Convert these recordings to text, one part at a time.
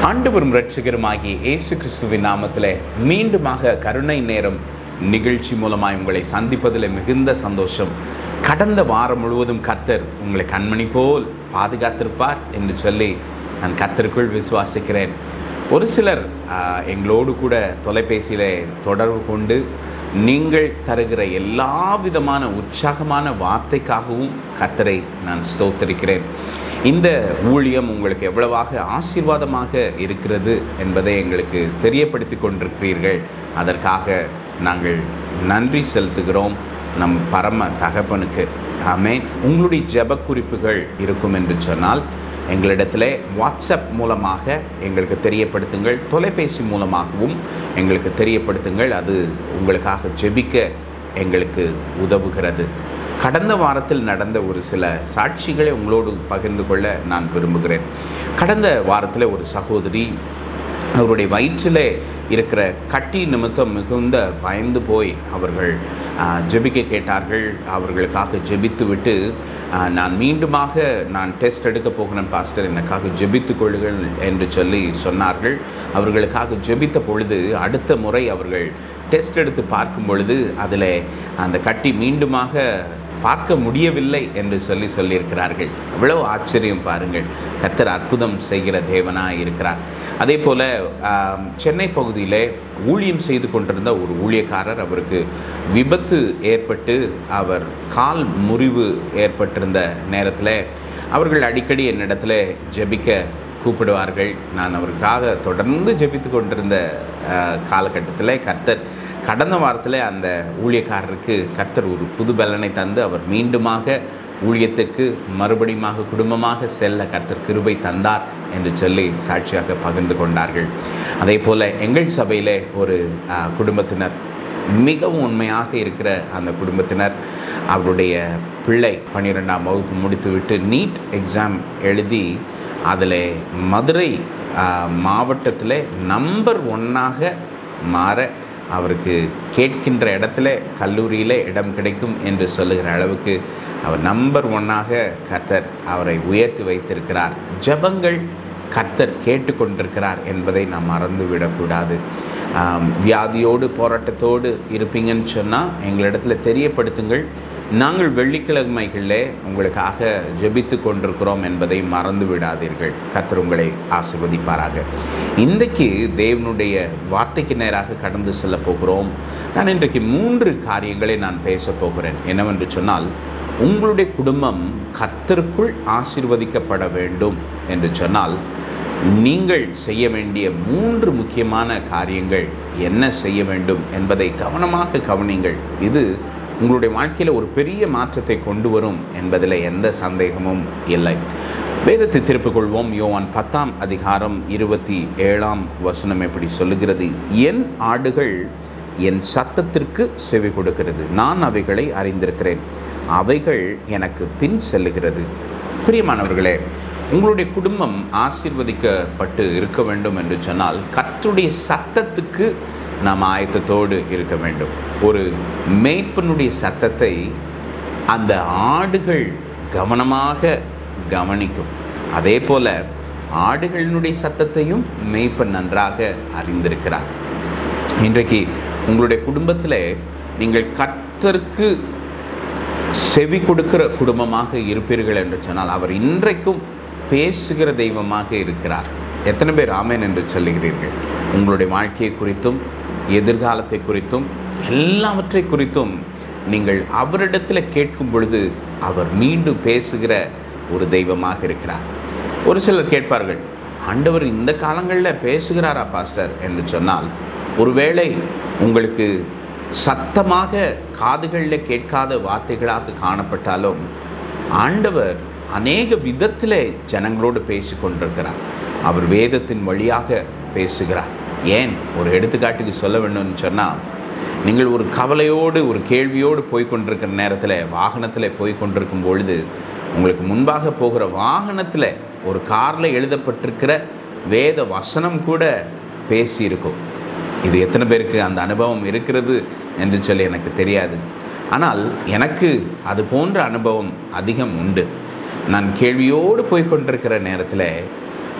ஆண்டவரும் இரட்சகருமாகிய இயேசு கிறிஸ்துவின் நாமத்திலே மீண்டுமாக கருணை நேரம் நிகழ்ச்சி மூலமாய் உங்களை சந்திப்பதில் மிகுந்த சந்தோஷம் கடந்த வாரம் முழுவதும் கர்த்தர் உங்களை கண்மணி போல் பாதுகாத்திருப்பார் என்று சொல்லி நான் கர்த்தருக்குள் விசுவாசிக்கிறேன் ஒரு சிலர் ஆஹ், எங்களோடு கூட தொலைபேசியில் தொடர்பு கொண்டு நீங்கள் தருகிற எல்லா விதமான உற்சாகமான வார்த்தைக்காகவும் கர்த்தரை நான் ஸ்தோத்தரிக்கிறேன் இந்த ஊழியம் உங்களுக்கு எவ்வளவாக ஆசீர்வாதமாக இருக்கிறது என்பதை எங்களுக்கு தெரியப்படுத்தி கொண்டிருக்கிறீர்கள் அதற்காக நாங்கள் நன்றி செலுத்துகிறோம் நம் பரம தகப்பனுக்கு ஆமென் உங்களுடைய ஜெப குறிப்புகள் இருக்கும் என்று சொன்னால் எங்களிடத்தில் வாட்ஸ்அப் மூலமாக எங்களுக்கு தெரியப்படுத்துங்கள் தொலைபேசி மூலமாகவும் எங்களுக்கு தெரியப்படுத்துங்கள் அது உங்களுக்காக ஜெபிக்க எங்களுக்கு உதவுகிறது கடந்த வாரத்தில் நடந்த ஒரு சில சாட்சிகளை உங்களோடு பகிர்ந்து கொள்ள நான் விரும்புகிறேன் கடந்த வாரத்தில் ஒரு சகோதரி அவருடைய வயிற்றில் இருக்கிற கட்டி நிமித்தம் மிகுந்த பயந்து போய் அவர்கள் ஆ, ஜெபிக்க கேட்டார்கள் அவர்களுக்காக ஜெபித்து விட்டு ஆ, நான் மீண்டுமாக நான் டெஸ்ட் எடுக்க போகிறேன் பாஸ்டர் எனக்காக ஜெபித்து கொள்ளுங்கள் என்று சொல்லி சொன்னார்கள் அவர்களுக்காக ஜெபித்த பொழுது அடுத்த முறை அவர்கள் டெஸ்ட் எடுத்து பார்க்கும் பொழுது அதில் அந்த கட்டி மீண்டுமாக பார்க்க முடியவில்லை என்று சொல்லி சொல்லியிருக்கிறார்கள் அவ்வளவு ஆச்சரியம் பாருங்கள் கர்த்தர் அற்புதம் செய்கிற தேவனாக இருக்கிறார் அதே போல் ஆம், சென்னை பகுதியில் ஊழியம் செய்து கொண்டிருந்த ஒரு ஊழியக்காரர் அவருக்கு விபத்து ஏற்பட்டு அவர் கால் முறிவு ஏற்பட்டிருந்த நேரத்தில் அவர்கள் அடிக்கடி என்னிடத்துல ஜெபிக்க கூப்பிடுவார்கள் நான் அவருக்காக தொடர்ந்து ஜெபித்து கொண்டிருந்த காலகட்டத்தில் கர்த்தர் கடந்த வாரத்தில் அந்த ஊழியக்காரருக்கு கர்த்தர் ஒரு புது பலனை தந்து அவர் மீண்டுமாக ஊழியத்துக்கு மறுபடியுமாக குடும்பமாக செல்ல கர்த்தர் கிருபை தந்தார் என்று சொல்லி சாட்சியாக பகிர்ந்து கொண்டார்கள் அதே போல் எங்கள் சபையில் ஒரு ஆ, குடும்பத்தினர் மிகவும் உண்மையாக இருக்கிற அந்த குடும்பத்தினர் அவருடைய பிள்ளை பன்னிரெண்டாம் வகுப்பு முடித்துவிட்டு நீட் எக்ஸாம் எழுதி அதில் மதுரை மாவட்டத்தில் நம்பர் ஒன்னாக மாற அவருக்கு கேட்கின்ற இடத்துல கல்லூரியில் இடம் கிடைக்கும் என்று சொல்லுகிற அளவுக்கு அவர் நம்பர் ஒன்னாக கர்த்தர் அவரை உயர்த்தி வைத்திருக்கிறார் ஜெபங்கள் கர்த்தர் கேட்டுக்கொண்டிருக்கிறார் என்பதை நாம் மறந்துவிடக்கூடாது ஆம், வியாதியோடு போராட்டத்தோடு இருப்பீங்கன்னு சொன்னால் எங்களிடத்தில் தெரியப்படுத்துங்கள் நாங்கள் வெள்ளிக்கிழமைகளில் உங்களுக்காக ஜெபித்து கொண்டிருக்கிறோம் என்பதை மறந்து விடாதீர்கள் கர்த்தர் உங்களை ஆசிர்வதிப்பாராக இன்றைக்கு தேவனுடைய வார்த்தைக்கு நேராக கடந்து செல்ல போகிறோம் நான் இன்றைக்கு மூன்று காரியங்களை நான் பேச போகிறேன் என்னவென்று சொன்னால் உங்களுடைய குடும்பம் கர்த்தருக்குள் ஆசீர்வதிக்கப்பட வேண்டும் என்று சொன்னால் நீங்கள் செய்ய வேண்டிய மூன்று முக்கியமான காரியங்கள் என்ன செய்ய வேண்டும் என்பதை கவனமாக கவனிங்கள் இது உங்களுடைய வாழ்க்கையில் ஒரு பெரிய மாற்றத்தை கொண்டு வரும் என்பதில் எந்த சந்தேகமும் இல்லை வேதத்தை திருப்பிக் கொள்வோம் யோவான் பத்தாம் அதிகாரம் இருபத்தி ஏழாம் வசனம் எப்படி சொல்லுகிறது என் ஆடுகள் என் சத்தத்திற்கு செவி கொடுக்கிறது நான் அவைகளை அறிந்திருக்கிறேன் அவைகள் எனக்கு பின் செல்லுகிறது பிரியமானவர்களே உங்களுடைய குடும்பம் ஆசீர்வதிக்கப்பட்டு இருக்க வேண்டும் என்று சொன்னால் கர்த்தருடைய சத்தத்துக்கு நாம் ஆயத்தத்தோடு இருக்க வேண்டும் ஒரு மேய்ப்பனுடைய சத்தத்தை அந்த ஆடுகள் கவனமாக கவனிக்கும் அதே போல ஆடுகளினுடைய சத்தத்தையும் மேய்ப்பன் நன்றாக அறிந்திருக்கிறார் இன்றைக்கு உங்களுடைய குடும்பத்தில் நீங்கள் கர்த்தருக்கு செவி கொடுக்கிற குடும்பமாக இருப்பீர்கள் என்று சொன்னால் அவர் இன்றைக்கும் பேசுகிற தெய்வமாக இருக்கிறார் எத்தனை பேர் ஆமேன் என்று சொல்லுகிறீர்கள் உங்களுடைய வாழ்க்கையை குறித்தும் எதிர்காலத்தை குறித்தும் எல்லாவற்றை குறித்தும் நீங்கள் அவரிடத்தில் கேட்கும் பொழுது அவர் மீண்டும் பேசுகிற ஒரு தெய்வமாக இருக்கிறார் ஒரு சிலர் கேட்பார்கள் ஆண்டவர் இந்த காலங்களில் பேசுகிறாரா பாஸ்டர் என்று சொன்னால் ஒருவேளை உங்களுக்கு சத்தமாக காதுகளில் கேட்காத வார்த்தைகளாக காணப்பட்டாலும் ஆண்டவர் அநேக விதத்தில் ஜனங்களோடு பேசி கொண்டிருக்கிறார் அவர் வேதத்தின் வழியாக பேசுகிறார் ஏன் ஒரு எடுத்துக்காட்டுக்கு சொல்ல வேண்டும்னு சொன்னால் நீங்கள் ஒரு கவலையோடு ஒரு கேள்வியோடு போய் கொண்டிருக்கிற நேரத்தில் வாகனத்தில் போய் கொண்டிருக்கும் பொழுது உங்களுக்கு முன்பாக போகிற வாகனத்தில் ஒரு காரில் எழுதப்பட்டிருக்கிற வேத வசனம் கூட பேசியிருக்கும் இது எத்தனை பேருக்கு அந்த அனுபவம் இருக்கிறது என்று சொல்லி எனக்கு தெரியாது ஆனால் எனக்கு அது போன்ற அனுபவம் அதிகம் உண்டு நான் கேள்வியோடு போய் கொண்டிருக்கிற நேரத்தில்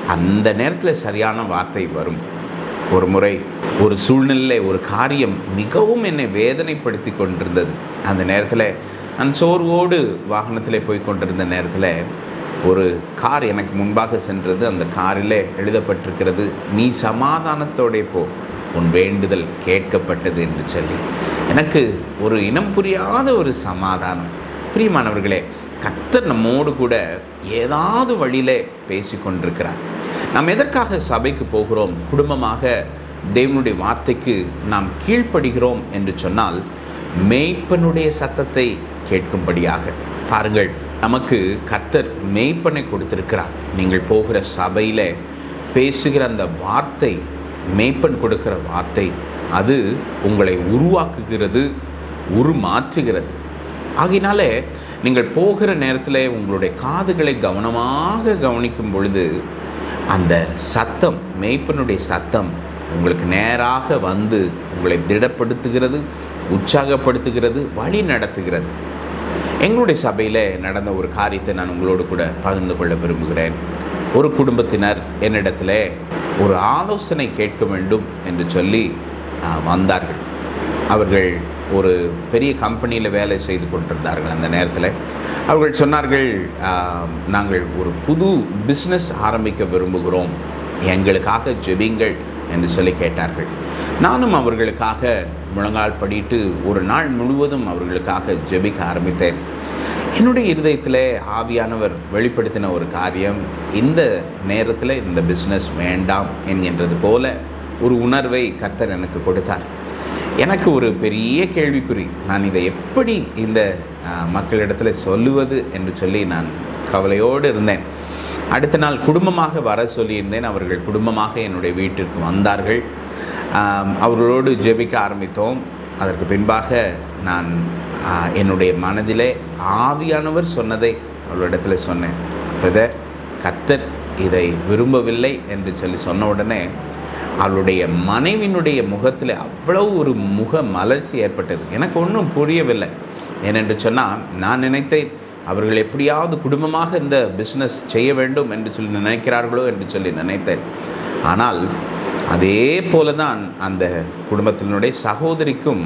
அந்த நேரத்தில் சரியான வார்த்தை வரும் ஒரு முறை ஒரு சூழ்நிலை ஒரு காரியம் மிகவும் என்னை வேதனைப்படுத்தி கொண்டிருந்தது அந்த நேரத்தில் நான் சோர்வோடு வாகனத்தில் போய் கொண்டிருந்த நேரத்தில் ஒரு கார் எனக்கு முன்பாக சென்றது அந்த காரில் எழுதப்பட்டிருக்கிறது நீ சமாதானத்தோடே போ உன் வேண்டுதல் கேட்கப்பட்டது என்று சொல்லி எனக்கு ஒரு இனம் புரியாத ஒரு சமாதானம் பிரியமானவர்களே கர்த்தர் நம்மோடு கூட ஏதாவது வழியிலே பேசி கொண்டிருக்கிறார் நாம் எதற்காக சபைக்கு போகிறோம் குடும்பமாக தேவனுடைய வார்த்தைக்கு நாம் கீழ்ப்படுகிறோம் என்று சொன்னால் மேய்ப்பனுடைய சத்தத்தை கேட்கும்படியாக பாருங்கள் நமக்கு கர்த்தர் மேய்ப்பனை கொடுத்திருக்கிறார் நீங்கள் போகிற சபையில் பேசுகிற அந்த வார்த்தை மேய்ப்பன் கொடுக்கிற வார்த்தை அது உங்களை உருவாக்குகிறது உருமாற்றுகிறது ஆகையினாலே நீங்கள் போகிற நேரத்தில் உங்களுடைய காதுகளை கவனமாக கவனிக்கும் பொழுது அந்த சத்தம் மேய்ப்பனுடைய சத்தம் உங்களுக்கு நேராக வந்து உங்களை திடப்படுத்துகிறது உற்சாகப்படுத்துகிறது வழி நடத்துகிறது எங்களுடைய சபையில் நடந்த ஒரு காரியத்தை நான் உங்களோடு கூட பகிர்ந்து கொள்ள விரும்புகிறேன் ஒரு குடும்பத்தினர் என்னிடத்தில் ஒரு ஆலோசனை கேட்க வேண்டும் என்று சொல்லி ஆ, வந்தார்கள் அவர்கள் ஒரு பெரிய கம்பெனியில் வேலை செய்து கொண்டிருந்தார்கள் அந்த நேரத்தில் அவர்கள் சொன்னார்கள் "ஆ, நாங்கள் ஒரு புது பிஸ்னஸ் ஆரம்பிக்க விரும்புகிறோம் எங்களுக்காக ஜெபிங்கள் என்று சொல்லி கேட்டார்கள் நானும் அவர்களுக்காக முழங்கால் படிட்டு ஒரு நாள் முழுவதும் அவர்களுக்காக ஜெபிக்க ஆரம்பித்தேன் என்னுடைய இருதயத்தில் ஆவியானவர் வெளிப்படுத்தின ஒரு காரியம் இந்த நேரத்தில் இந்த பிஸ்னஸ் வேண்டாம் என்கின்றது போல ஒரு உணர்வை கர்த்தர் எனக்கு கொடுத்தார் எனக்கு ஒரு பெரிய கேள்விக்குறி நான் இதை எப்படி இந்த ஆ, மக்களிடத்தில் சொல்லுவது என்று சொல்லி நான் கவலையோடு இருந்தேன் அடுத்த நாள் குடும்பமாக வர சொல்லியிருந்தேன் அவர்கள் குடும்பமாக என்னுடைய வீட்டிற்கு வந்தார்கள் ஆம், அவர்களோடு ஜெபிக்க ஆரம்பித்தோம் அதற்கு பின்பாக நான் ஆ, என்னுடைய மனதிலே ஆவியானவர் சொன்னதை அவர்களிடத்தில் சொன்னேன் பிரதர் கர்த்தர் இதை விரும்பவில்லை என்று சொல்லி சொன்ன உடனே அவளுடைய மனைவியினுடைய முகத்தில் அவ்வளவு ஒரு முக மலர்ச்சி ஏற்பட்டது எனக்கு ஒன்றும் புரியவில்லை ஏனென்று சொன்னால் நான் நினைத்தேன் அவர்கள் எப்படியாவது குடும்பமாக இந்த பிஸ்னஸ் செய்ய வேண்டும் என்று சொல்லி நினைக்கிறார்களோ என்று சொல்லி நினைத்தேன் ஆனால் அதே போல தான் அந்த குடும்பத்தினுடைய சகோதரிக்கும்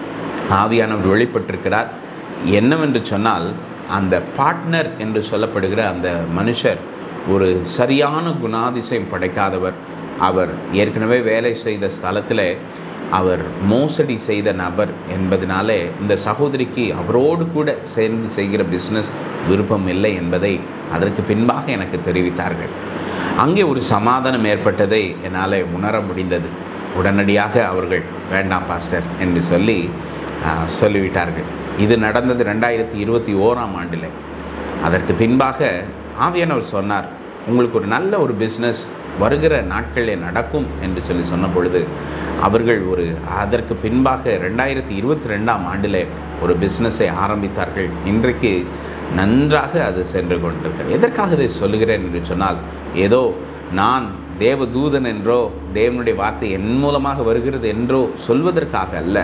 ஆவியானவர் வெளிப்பட்டிருக்கிறார் என்னவென்று சொன்னால் அந்த பார்ட்னர் என்று சொல்லப்படுகிற அந்த மனுஷர் ஒரு சரியான குணாதிசயம் படைக்காதவர் அவர் ஏற்கனவே வேலை செய்த ஸ்தலத்தில் அவர் மோசடி செய்த நபர் என்பதனாலே இந்த சகோதரிக்கு அவரோடு கூட சேர்ந்து செய்கிற பிஸ்னஸ் விருப்பம் இல்லை என்பதை அதற்கு பின்பாக எனக்கு தெரிவித்தார்கள் அங்கே ஒரு சமாதானம் ஏற்பட்டதை என்னால் உணர முடிந்தது உடனடியாக அவர்கள் வேண்டாம் பாஸ்டர் என்று சொல்லி ஆ, சொல்லிவிட்டார்கள் இது நடந்தது ரெண்டாயிரத்தி இருபத்தி ஓராம் ஆண்டில் அதற்கு பின்பாக ஆவியானவர் சொன்னார் உங்களுக்கு ஒரு நல்ல ஒரு பிஸ்னஸ் வருகிற நாட்களில் நடக்கும் என்று சொல்லி சொன்ன பொழுது அவர்கள் ஒரு அதற்கு பின்பாக ரெண்டாயிரத்தி இருபத்தி ரெண்டாம் ஆண்டில் ஒரு பிஸ்னஸை ஆரம்பித்தார்கள் இன்றைக்கு நன்றாக அது சென்று கொண்டிருக்கிறது எதற்காக இதை சொல்லுகிறேன் என்று சொன்னால் ஏதோ நான் தேவதூதன் என்றோ தேவனுடைய வார்த்தை என் மூலமாக வருகிறது என்றோ சொல்வதற்காக அல்ல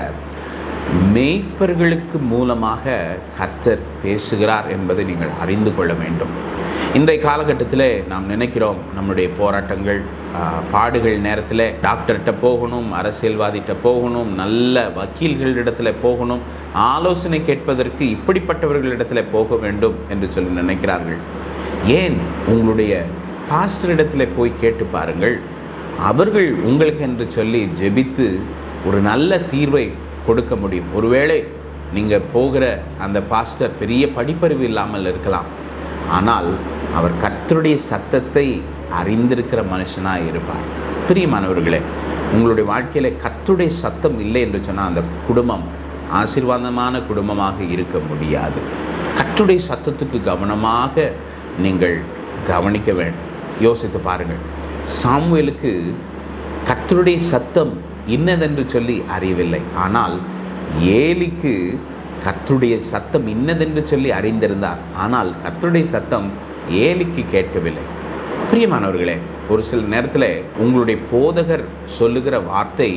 மேய்ப்பர்களுக்கு மூலமாக கர்த்தர் பேசுகிறார் என்பதை நீங்கள் அறிந்து கொள்ள வேண்டும் இன்றைய காலகட்டத்தில் நாம் நினைக்கிறோம் நம்முடைய போராட்டங்கள் ஆ, பாடுகள் நேரத்தில் டாக்டர்கிட்ட போகணும் அரசியல்வாதிகிட்ட போகணும் நல்ல வக்கீல்களிடத்தில் போகணும் ஆலோசனை கேட்பதற்கு இப்படிப்பட்டவர்களிடத்தில் போக வேண்டும் என்று சொல்லி நினைக்கிறார்கள் ஏன் உங்களுடைய பாஸ்டரிடத்தில் போய் கேட்டு பாருங்கள் அவர்கள் உங்களுக்கு என்று சொல்லி ஜெபித்து ஒரு நல்ல தீர்வை கொடுக்க முடியும் ஒருவேளை நீங்கள் போகிற அந்த பாஸ்டர் பெரிய படிப்பறிவு இல்லாமல் இருக்கலாம் ஆனால் அவர் கர்த்தருடைய சத்தத்தை அறிந்திருக்கிற மனுஷனாக இருப்பார் பிரியமானவர்களே உங்களுடைய வாழ்க்கையில் கர்த்தருடைய சத்தம் இல்லை என்று சொன்னால் அந்த குடும்பம் ஆசீர்வாதமான குடும்பமாக இருக்க முடியாது கர்த்தருடைய சத்தத்துக்கு கவனமாக நீங்கள் கவனிக்க வேண்டும் யோசித்து பாருங்கள் சாமுவேலுக்கு கர்த்தருடைய சத்தம் இன்னதென்று சொல்லி அறியவில்லை ஆனால் ஏலிக்கு கர்த்தருடைய சத்தம் இன்னதென்று சொல்லி அறிந்திருந்தார் ஆனால் கர்த்தருடைய சத்தம் ஏலிக்கு கேட்கவில்லை பிரியமானவர்களே ஒரு சில நேரத்தில் உங்களுடைய போதகர் சொல்லுகிற வார்த்தை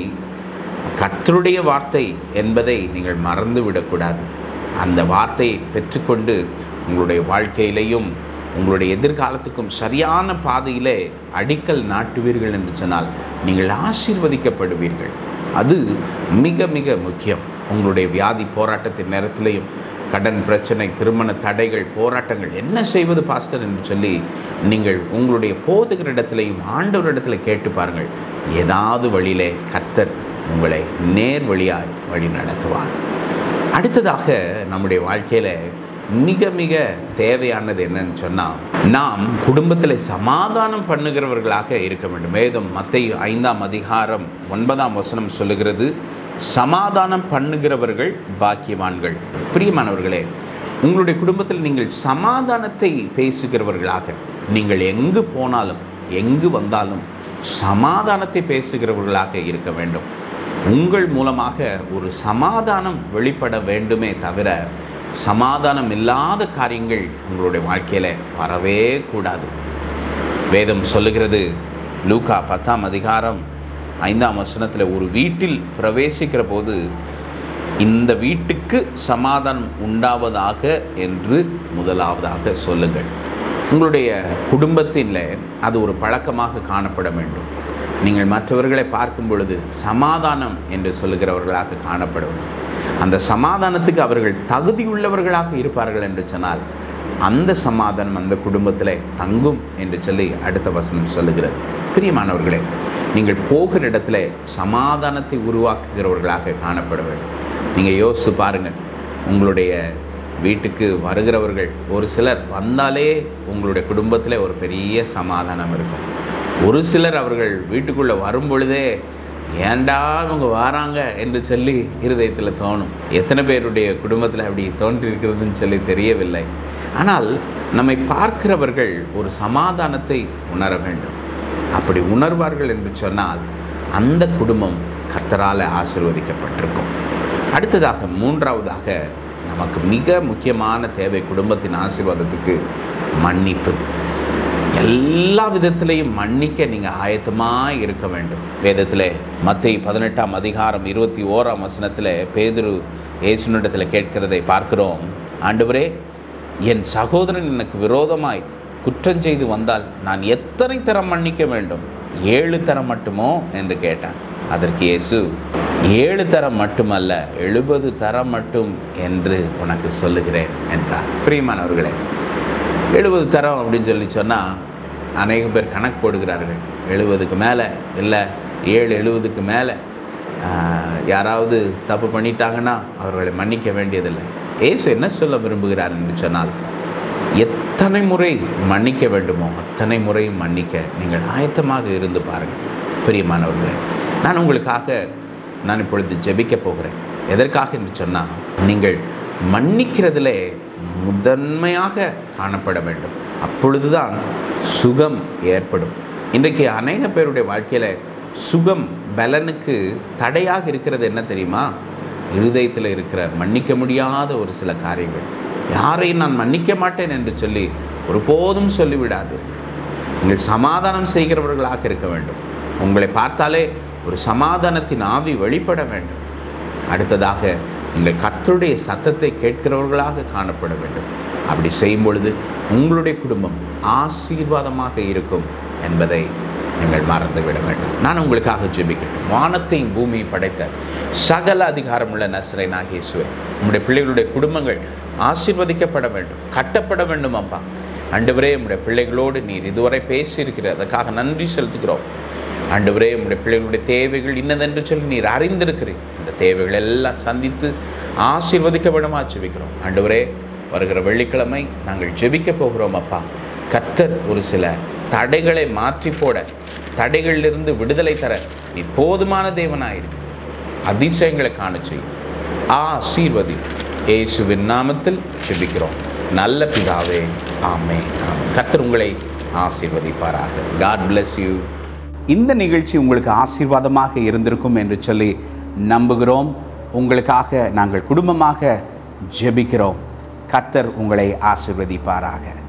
கர்த்தருடைய வார்த்தை என்பதை நீங்கள் மறந்து விடக்கூடாது அந்த வார்த்தையை பெற்றுக்கொண்டு உங்களுடைய வாழ்க்கையிலையும் உங்களுடைய எதிர்காலத்துக்கும் சரியான பாதையிலே அடிக்கல் நாட்டுவீர்கள் என்று சொன்னால் நீங்கள் ஆசீர்வதிக்கப்படுவீர்கள் அது மிக மிக முக்கியம் உங்களுடைய வியாதி போராட்டத்தின் நேரத்திலேயும் கடன் பிரச்சனை திருமண தடைகள் போராட்டங்கள் என்ன செய்வது பாஸ்டர் என்று சொல்லி நீங்கள் உங்களுடைய போதகரிடத்திலையும் ஆண்டவரிடத்தில் கேட்டு பாருங்கள் ஏதாவது வழியிலே கர்த்தர் உங்களை நேர் வழியாய் வழி நடத்துவார் அடுத்ததாக நம்முடைய வாழ்க்கையில் மிக மிக தேவையானது என்னன்னு சொன்னால் நாம் குடும்பத்தில் சமாதானம் பண்ணுகிறவர்களாக இருக்க வேண்டும் வேதம் மத்திய ஐந்தாம் அதிகாரம் ஒன்பதாம் வசனம் சொல்லுகிறது சமாதானம் பண்ணுகிறவர்கள் பாக்கியவான்கள் பிரியமானவர்களே உங்களுடைய குடும்பத்தில் நீங்கள் சமாதானத்தை பேசுகிறவர்களாக நீங்கள் எங்கு போனாலும் எங்கு வந்தாலும் சமாதானத்தை பேசுகிறவர்களாக இருக்க வேண்டும் உங்கள் மூலமாக ஒரு சமாதானம் வெளிப்பட வேண்டுமே தவிர சமாதானம் இல்லாத காரியங்கள் உங்களுடைய வாழ்க்கையில் வரவே கூடாது வேதம் சொல்லுகிறது லூக்கா பத்தாம் அதிகாரம் ஐந்தாம் வசனத்தில் ஒரு வீட்டில் பிரவேசிக்கிற போது இந்த வீட்டுக்கு சமாதானம் உண்டாவதாக என்று முதலாவதாக சொல்லுங்கள் உங்களுடைய குடும்பத்தில் அது ஒரு பழக்கமாக காணப்பட வேண்டும் நீங்கள் மற்றவர்களை பார்க்கும் பொழுது சமாதானம் என்று சொல்லுகிறவர்களாக காணப்பட வேண்டும் அந்த சமாதானத்துக்கு அவர்கள் தகுதியுள்ளவர்களாக இருப்பார்கள் என்று சொன்னால் அந்த சமாதானம் அந்த குடும்பத்தில் தங்கும் என்று சொல்லி அடுத்த வசனம் சொல்லுகிறது பிரியமானவர்களே நீங்கள் போகிற இடத்துல சமாதானத்தை உருவாக்குகிறவர்களாக காணப்பட வேண்டும் நீங்கள் யோசித்து பாருங்கள் உங்களுடைய வீட்டுக்கு வருகிறவர்கள் ஒரு சிலர் வந்தாலே உங்களுடைய குடும்பத்தில் ஒரு பெரிய சமாதானம் இருக்கும் ஒரு சிலர் அவர்கள் வீட்டுக்குள்ளே வரும் பொழுதே ஏண்டா அவங்க வராங்க என்று சொல்லி இருதயத்தில் தோணும் எத்தனை பேருடைய குடும்பத்தில் அப்படி தோன்றிருக்கிறதுன்னு சொல்லி தெரியவில்லை ஆனால் நம்மை பார்க்கிறவர்கள் ஒரு சமாதானத்தை உணர வேண்டும் அப்படி உணர்வார்கள் என்று சொன்னால் அந்த குடும்பம் கர்த்தரால் ஆசிர்வதிக்கப்பட்டிருக்கும் அடுத்ததாக மூன்றாவதாக நமக்கு மிக முக்கியமான தேவை குடும்பத்தின் ஆசீர்வாதத்துக்கு மன்னிப்பு எல்லா விதத்திலையும் மன்னிக்க நீங்கள் ஆயத்தமாக இருக்க வேண்டும் வேதத்தில் மத்திய பதினெட்டாம் அதிகாரம் இருபத்தி ஓராம் வசனத்தில் பேதுரு இயேசுனிடத்தில் கேட்கிறதை பார்க்கிறோம் ஆண்டவரே என் சகோதரன் எனக்கு விரோதமாய் குற்றம் செய்து வந்தால் நான் எத்தனை தரம் மன்னிக்க வேண்டும் ஏழு தரம் மட்டுமோ என்று கேட்டான் அதற்கு இயேசு ஏழு தரம் மட்டுமல்ல எழுபது தரம் மட்டும் என்று உனக்கு சொல்லுகிறேன் என்றார் பிரியமானவர்களே எழுபது தரம் அப்படின்னு சொல்லி சொன்னால் அநேக பேர் கணக்கு போடுகிறார்கள் எழுபதுக்கு மேலே இல்லை ஏழு எழுபதுக்கு மேலே யாராவது தப்பு பண்ணிட்டாங்கன்னா அவர்களை மன்னிக்க வேண்டியதில்லை ஏசு என்ன சொல்ல விரும்புகிறார் என்று சொன்னால் எத்தனை முறை மன்னிக்க வேண்டுமோ அத்தனை முறையும் மன்னிக்க நீங்கள் ஆயத்தமாக இருந்து பாருங்கள் பிரியமானவர்களே நான் உங்களுக்காக நான் இப்பொழுது ஜெபிக்க போகிறேன் எதற்காக என்று சொன்னால் நீங்கள் மன்னிக்கிறதிலே முதன்மையாக காணப்பட வேண்டும் அப்பொழுதுதான் சுகம் ஏற்படும் இன்றைக்கு அநேக பேருடைய வாழ்க்கையில் சுகம் பலனுக்கு தடையாக இருக்கிறது என்ன தெரியுமா இருதயத்தில் இருக்கிற மன்னிக்க முடியாத ஒரு சில காரியங்கள் யாரையும் நான் மன்னிக்க மாட்டேன் என்று சொல்லி ஒருபோதும் சொல்லிவிடாது நீங்கள் சமாதானம் செய்கிறவர்களாக இருக்க வேண்டும் உங்களை பார்த்தாலே ஒரு சமாதானத்தின் ஆவி வெளிப்பட வேண்டும் அடுத்ததாக நீங்கள் கர்த்தருடைய சத்தத்தை கேட்கிறவர்களாக காணப்பட வேண்டும் அப்படி செய்யும் பொழுது உங்களுடைய குடும்பம் ஆசீர்வாதமாக இருக்கும் என்பதை நீங்கள் மறந்து விட வேண்டும் நான் உங்களுக்காக ஜெபிக்கிறேன் வானத்தையும் பூமியை படைத்த சகல அதிகாரமுள்ள நசரேனாக இயேசுவே உங்களுடைய பிள்ளைகளுடைய குடும்பங்கள் ஆசீர்வதிக்கப்பட வேண்டும் கட்டப்பட வேண்டும் அப்பா ஆண்டவரே உங்களுடைய பிள்ளைகளோடு நீர் இதுவரை பேசியிருக்கிற அதற்காக நன்றி செலுத்துகிறோம் ஆண்டவரே உங்களுடைய பிள்ளைகளுடைய தேவைகள் இன்னதென்று சொல்லி நீர் அறிந்திருக்கிறீர் இந்த தேவைகள் எல்லாம் சந்தித்து ஆசீர்வதிக்கப்படமா ஜெபிக்கிறோம் ஆண்டவரே வருகிற வெள்ளிக்கிழமை நாங்கள் ஜெபிக்க போகிறோம் அப்பா கர்த்தர் ஒரு சில தடைகளை மாற்றி போட தடைகளிலிருந்து விடுதலை தர நீ போதுமான தேவனாயிருக்கு அதிசயங்களை காண செய்யும் ஆசீர்வதி இயேசுவின் நாமத்தில் ஜெபிக்கிறோம் நல்ல பிதாவே ஆமே கர்த்தர் உங்களை ஆசீர்வதிப்பாராக காட் bless யூ இந்த நிகழ்ச்சி உங்களுக்கு ஆசீர்வாதமாக இருந்திருக்கும் என்று சொல்லி நம்புகிறோம் உங்களுக்காக நாங்கள் குடும்பமாக ஜெபிக்கிறோம் கர்த்தர் உங்களை ஆசீர்வதிப்பாராக